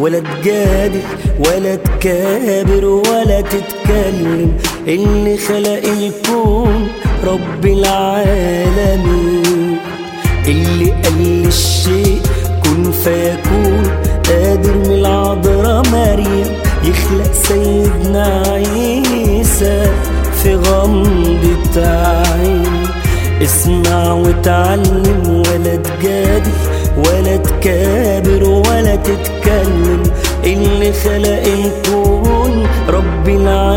ولا تجادل ولا تكابر ولا تتكلم اللي خلق الكون رب العالمين اللي قال الشيء كن فيكون قادر من العذراء مريم يخلق سيدنا عيسى في غمضة عين اسمع وتعلم ولا تجادل ولا تكابر ولا تتكلم اللي خلق الكون رب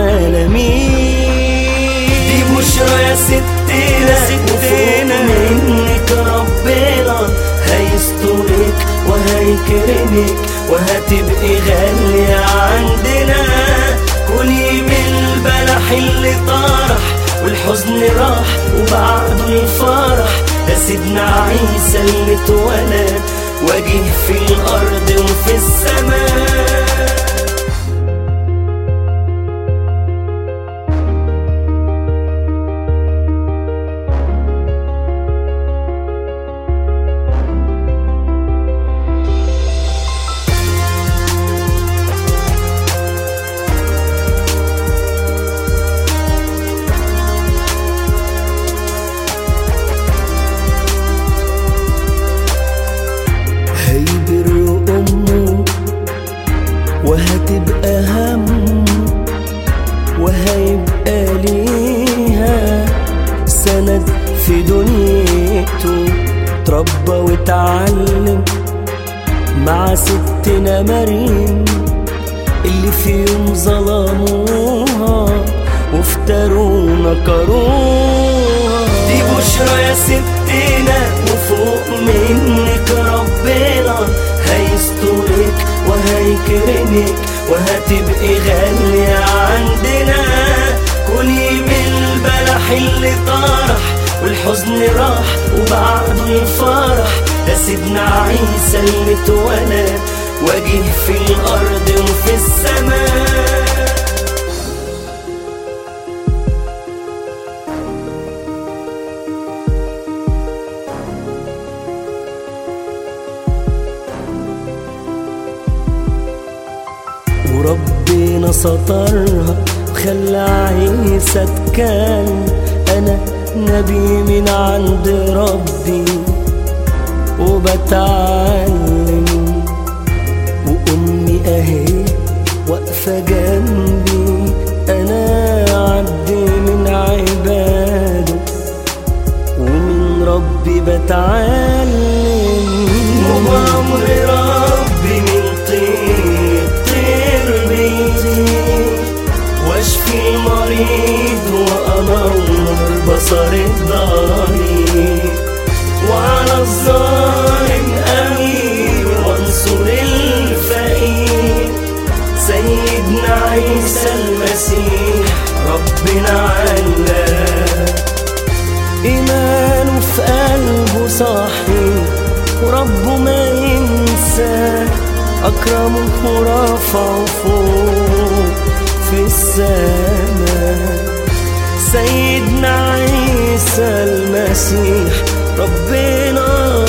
العالمين دي بشرى يا ستنا ستنا منك ربنا هيسترك وهيكرمك وهتبقي غالية عندنا كلي من البلح اللي طرح والحزن راح وبعده الفرح ده سيدنا عيسى اللي اتولد وجه في الأرض وفي السماء هيبر أمه وهتبقى هم وهيبقى ليها سند في دنيته تربى وتعلم مع ستنا مريم اللي في يوم ظلموها وافتروا نكروها دي بشرى يا ستنا وفوق منك ربنا هيسترك وهيكرمك وهتبقي غالية عندنا كلي من البلح اللي طرح والحزن راح وبعده الفرح ده سيدنا عيسى اللي اتولد وجه في الأرض وفي السماء وربنا سترها وخلى عيسى اتكلم انا نبي من عند ربي وبتعلم وامي اهي واقفه جنبي انا عبد من عباده ومن ربي بتعلم وبأمر ربي من طير طير بيطير واشفي المريض وانور بصر الضرير وعلى الظالم امين وانصر الفقير سيدنا عيسى المسيح ربنا علاه إيمانه في قلبه صاحي وربه ما ينسى أكرمه ورفعه فوق في السماء سيدنا عيسى المسيح ربنا